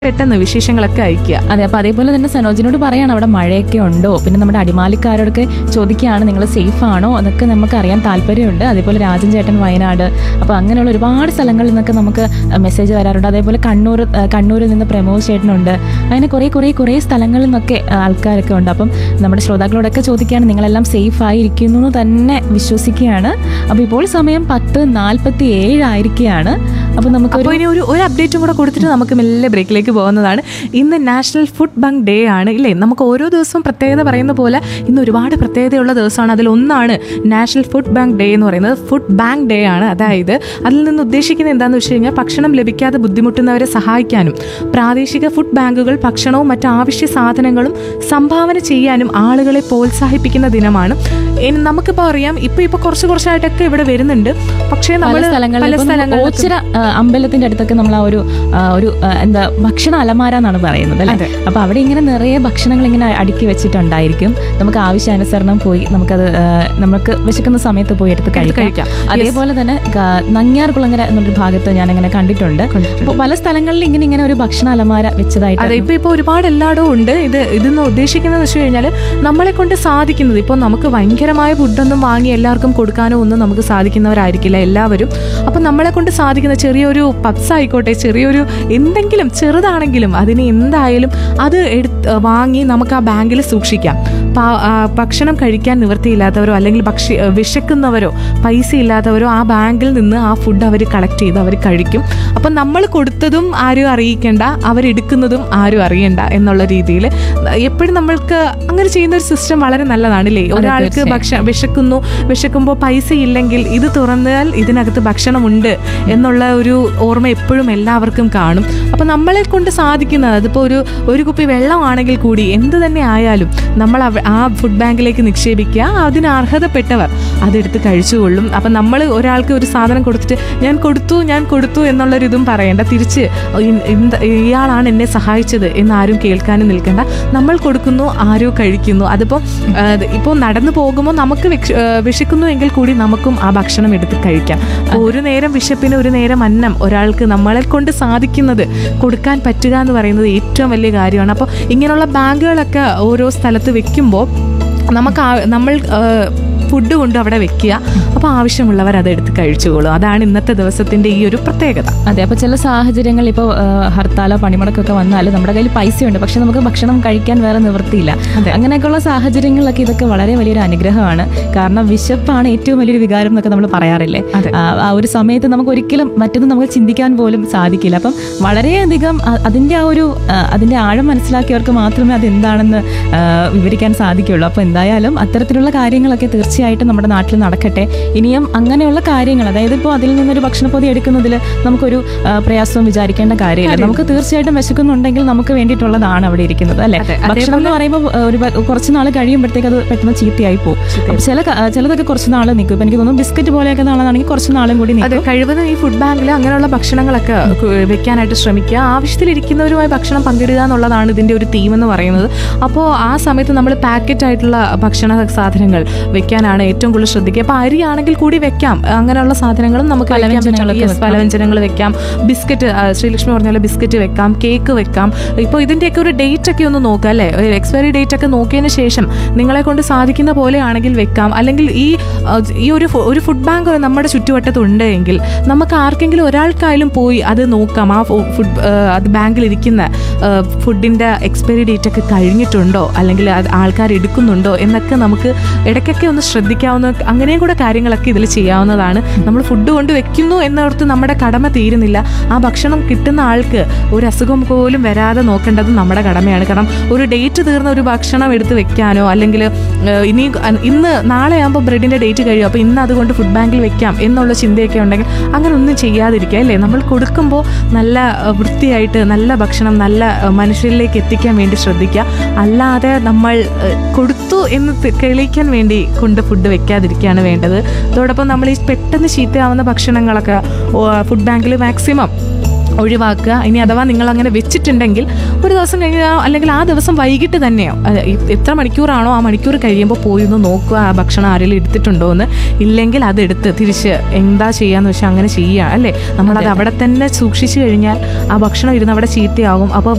പെട്ടെന്ന് വിശേഷങ്ങളൊക്കെ അയക്കുക അതെ അപ്പൊ അതേപോലെ തന്നെ സനോജിനോട് പറയാണ് അവിടെ മഴയൊക്കെ ഉണ്ടോ പിന്നെ നമ്മുടെ അടിമാലിക്കാരോടൊക്കെ ചോദിക്കുകയാണ് നിങ്ങൾ സേഫ് ആണോ അതൊക്കെ നമുക്ക് അറിയാൻ താല്പര്യമുണ്ട് അതേപോലെ രാജൻ ചേട്ടൻ വയനാട് അപ്പൊ അങ്ങനെയുള്ള ഒരുപാട് സ്ഥലങ്ങളിൽ നിന്നൊക്കെ നമുക്ക് മെസ്സേജ് വരാറുണ്ട് അതേപോലെ കണ്ണൂർ ആ, കണ്ണൂരിൽ നിന്ന് പ്രമോദ് ചേട്ടനുണ്ട് അങ്ങനെ കുറേ കുറേ കുറേ സ്ഥലങ്ങളിൽ നിന്നൊക്കെ ആ, ആൾക്കാരൊക്കെ ഉണ്ട് അപ്പം നമ്മുടെ ശ്രോതാക്കളോടൊക്കെ ചോദിക്കുകയാണ് നിങ്ങളെല്ലാം സേഫ് ആയിരിക്കുന്നു എന്ന് തന്നെ വിശ്വസിക്കുകയാണ് അപ്പോൾ ഇപ്പോൾ സമയം പത്ത് നാൽപ്പത്തി ഏഴായിരിക്കുകയാണ് അപ്പോൾ നമുക്കൊരു അപ്പോൾ ഇനി ഒരു ഒരു അപ്ഡേറ്റും കൂടെ കൊടുത്തിട്ട് നമുക്ക് മെല്ലെ ബ്രേക്കിലേക്ക് പോകുന്നതാണ് ഇന്ന് നാഷണൽ ഫുഡ് ബാങ്ക് ഡേ ആണ് ഇല്ലേ നമുക്ക് ഓരോ ദിവസവും പ്രത്യേകത പറയുന്ന പോലെ ഇന്ന് ഒരുപാട് പ്രത്യേകതയുള്ള ദിവസമാണ് അതിൽ ഒന്നാണ് നാഷണൽ ഫുഡ് ബാങ്ക് ഡേ എന്ന് പറയുന്നത് ഫുഡ് ബാങ്ക് ഡേ ആണ് അതായത് അതിൽ നിന്ന് ഉദ്ദേശിക്കുന്നത് എന്താണെന്ന് വെച്ച് കഴിഞ്ഞാൽ ഭക്ഷണം ലഭിക്കാതെ ബുദ്ധിമുട്ടുന്നവരെ സഹായിക്കാനും പ്രാദേശിക ഫുഡ് ബാങ്കുകൾ ഭക്ഷണവും മറ്റ് ആവശ്യ സാധനങ്ങളും സംഭാവന ചെയ്യാനും ആളുകളെ പ്രോത്സാഹിപ്പിക്കുന്ന ദിനമാണ് ഇനി നമുക്കിപ്പോൾ അറിയാം ഇപ്പോൾ ഇപ്പോൾ കുറച്ച് കുറച്ചായിട്ടൊക്കെ ഇവിടെ വരുന്നുണ്ട് പക്ഷേ പല നമ്മൾ സ്ഥലങ്ങളിലും പല ഇപ്പം സ്ഥലങ്ങളിലും ഓച്ചിറ ആ, അമ്പലത്തിന്റെ അടുത്തൊക്കെ നമ്മൾ ആ ഒരു ആ, ഒരു ആ, എന്താ ഭക്ഷണ അലമാര എന്നാണ് പറയുന്നത് അല്ലേ അതെ. അപ്പൊ അവിടെ ഇങ്ങനെ നിറയെ ഭക്ഷണങ്ങൾ ഇങ്ങനെ അടുക്കി വെച്ചിട്ടുണ്ടായിരിക്കും നമുക്ക് ആവശ്യാനുസരണം പോയി നമുക്കത് ആ, നമുക്ക് വിശക്കുന്ന സമയത്ത് പോയി എടുത്ത് കഴിക്കാം കഴിക്കാം. അതേപോലെ തന്നെ ഗ- നങ്ങ്യാർ കുളങ്ങര എന്നൊരു ഭാഗത്ത് ഞാൻ ഇങ്ങനെ കണ്ടിട്ടുണ്ട് അപ്പോൾ പല സ്ഥലങ്ങളിൽ ഇങ്ങനെ ഇങ്ങനെ ഒരു ഭക്ഷണ അലമാര വെച്ചതായിട്ട് അതെ ഇപ്പൊ ഇപ്പൊ ഒരുപാട് എല്ലായിടവും ഉണ്ട് ഇത് ഇതെന്ന് ഉദ്ദേശിക്കുന്നത് വെച്ച് കഴിഞ്ഞാൽ നമ്മളെ കൊണ്ട് സാധിക്കുന്നത് ഇപ്പോൾ നമുക്ക് ഭയങ്കരമായ ഫുഡൊന്നും വാങ്ങി എല്ലാവർക്കും കൊടുക്കാനോ ഒന്നും നമുക്ക് സാധിക്കുന്നവരായിരിക്കില്ല എല്ലാവരും അപ്പൊ നമ്മളെ കൊണ്ട് സാധിക്കുന്ന ചെറിയൊരു പപ്സ് ആയിക്കോട്ടെ ചെറിയൊരു എന്തെങ്കിലും ചെറുതാണെങ്കിലും അതിന് എന്തായാലും അത് എടുത്ത് വാങ്ങി നമുക്ക് ആ ബാങ്കിൽ സൂക്ഷിക്കാം പാ- ആ, ഭക്ഷണം കഴിക്കാൻ നിവൃത്തിയില്ലാത്തവരോ അല്ലെങ്കിൽ ഭക്ഷി വിശക്കുന്നവരോ പൈസ ഇല്ലാത്തവരോ ആ ബാങ്കിൽ നിന്ന് ആ ഫുഡ് അവർ കളക്ട് ചെയ്ത് അവർ കഴിക്കും അപ്പം നമ്മൾ കൊടുത്തതും ആരും അറിയിക്കേണ്ട അവരെടുക്കുന്നതും ആരും അറിയണ്ട എന്നുള്ള രീതിയിൽ എപ്പോഴും നമ്മൾക്ക് അങ്ങനെ ചെയ്യുന്ന ഒരു സിസ്റ്റം വളരെ നല്ലതാണല്ലേ ഒരാൾക്ക് തീർച്ചയായും. ഭക്ഷണം വിശക്കുന്നു വിശക്കുമ്പോൾ പൈസ ഇല്ലെങ്കിൽ ഇത് തുറന്നാൽ ഇതിനകത്ത് ഭക്ഷണമുണ്ട് എന്നുള്ള ഒരു ഓർമ്മ എപ്പോഴും എല്ലാവർക്കും കാണും അപ്പം നമ്മളെ കൊണ്ട് സാധിക്കുന്നത് അതിപ്പോൾ ഒരു ഒരു കുപ്പി വെള്ളമാണെങ്കിൽ കൂടി എന്ത് തന്നെ ആയാലും നമ്മൾ അവ- ആ ഫുഡ് ബാങ്കിലേക്ക് നിക്ഷേപിക്കുക അതിന് അർഹതപ്പെട്ടവർ അതെടുത്ത് കഴിച്ചുകൊള്ളും അപ്പം നമ്മൾ ഒരാൾക്ക് ഒരു സാധനം കൊടുത്തിട്ട് ഞാൻ കൊടുത്തു ഞാൻ കൊടുത്തു എന്നുള്ളൊരു ഇതും പറയേണ്ട തിരിച്ച് ഇ- ഇന്ത- ഇയാളാണ് എന്നെ സഹായിച്ചത് എന്ന് ആരും കേൾക്കാനും നിൽക്കേണ്ട നമ്മൾ കൊടുക്കുന്നു ആരോ കഴിക്കുന്നു അതിപ്പോൾ ഇപ്പോൾ നടന്നു പോകുമ്പോൾ നമുക്ക് വിക്ഷ- ആ, വിശക്കുന്നു എങ്കിൽ കൂടി നമുക്കും ആ ഭക്ഷണം എടുത്ത് കഴിക്കാം അപ്പോൾ ഒരു നേരം വിശപ്പിന് ഒരു നേരം അന്നം ഒരാൾക്ക് നമ്മളെ കൊണ്ട് സാധിക്കുന്നത് കൊടുക്കാൻ പറ്റുക എന്ന് പറയുന്നത് ഏറ്റവും വലിയ കാര്യമാണ് അപ്പോൾ ഇങ്ങനെയുള്ള ബാങ്കുകളൊക്കെ ഓരോ സ്ഥലത്ത് വെക്കുമ്പോൾ നമുക്ക് ആ- നമ്മൾ ഫുഡ് കൊണ്ട് അവിടെ വെക്കുക അപ്പോൾ ആവശ്യമുള്ളവർ അതെടുത്ത് കഴിച്ചുകൊള്ളും അതാണ് ഇന്നത്തെ ദിവസത്തിന്റെ ഈ ഒരു പ്രത്യേകത അതെ അപ്പോൾ ചില സാഹചര്യങ്ങൾ ഇപ്പോൾ ഹർത്താലോ പണിമുടക്കൊക്കെ വന്നാൽ നമ്മുടെ കയ്യിൽ പൈസയുണ്ട് പക്ഷെ നമുക്ക് ഭക്ഷണം കഴിക്കാൻ വേറെ നിവൃത്തിയില്ല അതെ. അങ്ങനെയൊക്കെയുള്ള സാഹചര്യങ്ങളിലൊക്കെ ഇതൊക്കെ വളരെ വലിയൊരു അനുഗ്രഹമാണ് കാരണം വിശപ്പാണ് ഏറ്റവും വലിയൊരു വികാരം എന്നൊക്കെ നമ്മൾ പറയാറില്ലേ അതെ. ആ, ആ ഒരു സമയത്ത് നമുക്ക് ഒരിക്കലും മറ്റൊന്നും നമുക്ക് ചിന്തിക്കാൻ പോലും സാധിക്കില്ല അപ്പം വളരെയധികം അ- അതിന്റെ ആ ഒരു ആ, അതിന്റെ ആഴം മനസ്സിലാക്കിയവർക്ക് മാത്രമേ അത് എന്താണെന്ന് ആ, വിവരിക്കാൻ സാധിക്കുള്ളൂ അപ്പോൾ എന്തായാലും അത്തരത്തിലുള്ള കാര്യങ്ങളൊക്കെ തീർച്ചയായിട്ടും നമ്മുടെ നാട്ടിൽ നടക്കട്ടെ ഇനിയും അങ്ങനെയുള്ള കാര്യങ്ങൾ അതായത് ഇപ്പോൾ അതിൽ നിന്നൊരു ഭക്ഷണപ്പൊതി എടുക്കുന്നതിൽ നമുക്കൊരു ആ, പ്രയാസവും വിചാരിക്കേണ്ട കാര്യമില്ല നമുക്ക് തീർച്ചയായിട്ടും വിശക്കുന്നുണ്ടെങ്കിൽ നമുക്ക് വേണ്ടിയിട്ടുള്ളതാണ് അവിടെ ഇരിക്കുന്നത് അല്ലെ അതെ, ഭക്ഷണം എന്ന് പറയുമ്പോൾ ആ, ഒരു പ- കുറച്ച് നാൾ കഴിയുമ്പോഴത്തേക്ക് അത് പെട്ടെന്ന് ചീത്തയായി പോകും അപ്പൊ ചില ക- ആ, ചിലതൊക്കെ കുറച്ച് നാൾ നിൽക്കും ഇപ്പൊ എനിക്ക് തോന്നുന്നു ബിസ്ക്കറ്റ് പോലെയൊക്കെ നാളാണെങ്കിൽ കുറച്ച് നാളും കൂടി അതെ നിൽക്കും കഴിവതും ഈ ഫുഡ് ബാങ്കിൽ അങ്ങനെയുള്ള ഭക്ഷണങ്ങളൊക്കെ കു- വെക്കാനായിട്ട് ശ്രമിക്കുക ആവശ്യത്തിലിരിക്കുന്നവരുമായി ഭക്ഷണം പങ്കിടുക എന്നുള്ളതാണ് ഇതിന്റെ ഒരു തീം എന്ന് പറയുന്നത് അപ്പോൾ ആ സമയത്ത് നമ്മൾ പാക്കറ്റ് ആയിട്ടുള്ള ഭക്ഷണ സാധനങ്ങൾ വെക്കാനാണ് ഏറ്റവും കൂടുതൽ ശ്രദ്ധിക്കുക അപ്പോൾ അരിയാണെങ്കിൽ കൂടി വെക്കാം അങ്ങനെയുള്ള സാധനങ്ങളും നമുക്ക് വെക്കാൻ പറ്റും. പലവ്യഞ്ജനങ്ങളൊക്കെ Yes, വെക്കാം. പലവ്യഞ്ജനങ്ങൾ വെക്കാം ബിസ്ക്കറ്റ് ആ, ശ്രീലക്ഷ്മി പറഞ്ഞ പോലെ ബിസ്ക്കറ്റ് വെക്കാം കേക്ക് വെക്കാം ഇപ്പോൾ ഇതിന്റെയൊക്കെ ഒരു ഡേറ്റ് ഒക്കെ ഒന്ന് നോക്കുക അല്ലേ എക്സ്പയറി ഡേറ്റ് ഒക്കെ നോക്കിയതിന് ശേഷം നിങ്ങളെ കൊണ്ട് സാധിക്കുന്ന പോലെയാണെങ്കിൽ വെക്കാം അല്ലെങ്കിൽ ഈ ആ, ഈ ഒരു ഫു- ഒരു ഫുഡ് ബാങ്ക് നമ്മുടെ ചുറ്റുവട്ടത്തുണ്ട് എങ്കിൽ നമുക്ക് ആർക്കെങ്കിലും ഒരാൾക്കായാലും പോയി അത് നോക്കാം ആ ഫു- ഫുഡ് ആ, അത് ബാങ്കിൽ ഇരിക്കുന്ന ഫുഡിന്റെ എക്സ്പയറി ഡേറ്റ് ഒക്കെ കഴിഞ്ഞിട്ടുണ്ടോ അല്ലെങ്കിൽ അത് ആൾക്കാർ എടുക്കുന്നുണ്ടോ എന്നൊക്കെ നമുക്ക് ഇടയ്ക്കൊക്കെ ഒന്ന് ശ്രദ്ധിക്കാവുന്ന അങ്ങനെയും കൂടെ കാര്യങ്ങളൊക്കെ ഇതിൽ ചെയ്യാവുന്നതാണ് നമ്മൾ ഫുഡ് കൊണ്ട് വെക്കുന്നു എന്നോർത്ത് നമ്മുടെ കടമ തീരുന്നില്ല ആ ഭക്ഷണം കിട്ടുന്ന ആൾക്ക് ഒരു അസുഖം പോലും വരാതെ നോക്കേണ്ടത് നമ്മുടെ കടമയാണ് കാരണം ഒരു ഡേറ്റ് തീർന്ന ഒരു ഭക്ഷണം എടുത്ത് വെക്കാനോ അല്ലെങ്കിൽ ഏഹ്, ഇനി അ- ഇന്ന് നാളെ ആകുമ്പോൾ ബ്രെഡിന്റെ ഡേറ്റ് കഴിയും അപ്പോൾ ഇന്ന് അതുകൊണ്ട് ഫുഡ് ബാങ്കിൽ വെക്കാം എന്നുള്ള ചിന്തയൊക്കെ ഉണ്ടെങ്കിൽ അങ്ങനെ ഒന്നും ചെയ്യാതിരിക്കുക അല്ലേ നമ്മൾ കൊടുക്കുമ്പോൾ നല്ല ഏഹ്, വൃത്തിയായിട്ട് നല്ല ഭക്ഷണം നല്ല ഏഹ്, മനുഷ്യരിലേക്ക് എത്തിക്കാൻ വേണ്ടി ശ്രദ്ധിക്കുക അല്ലാതെ നമ്മൾ ഏഹ്, കൊടുത്തു എന്ന് തെ- തെളിയിക്കാൻ വേണ്ടി കൊണ്ട് ഫുഡ് വെക്കാതിരിക്കുകയാണ് വേണ്ടത് അതോടൊപ്പം നമ്മൾ ഈ പെട്ടെന്ന് ചീത്തയാവുന്ന ഭക്ഷണങ്ങളൊക്കെ ഫുഡ് ബാങ്കിൽ മാക്സിമം ഒഴിവാക്കുക ഇനി അഥവാ നിങ്ങൾ അങ്ങനെ വെച്ചിട്ടുണ്ടെങ്കിൽ ഒരു ദിവസം കഴിഞ്ഞ് ആ- അല്ലെങ്കിൽ ആ ദിവസം വൈകിട്ട് തന്നെയോ അത് ഇ- എത്ര മണിക്കൂറാണോ ആ മണിക്കൂർ കഴിയുമ്പോൾ പോയി ഒന്ന് നോക്കുക ആ ഭക്ഷണം ആരെങ്കിലും എടുത്തിട്ടുണ്ടോ എന്ന് ഇല്ലെങ്കിൽ അതെടുത്ത് തിരിച്ച് എന്താ ചെയ്യാന്ന് വെച്ചാൽ അങ്ങനെ ചെയ്യുക അല്ലേ നമ്മളത് അവിടെ തന്നെ സൂക്ഷിച്ചു കഴിഞ്ഞാൽ ആ ഭക്ഷണം ഇരുന്ന് അവിടെ ചീത്തയാകും അപ്പോൾ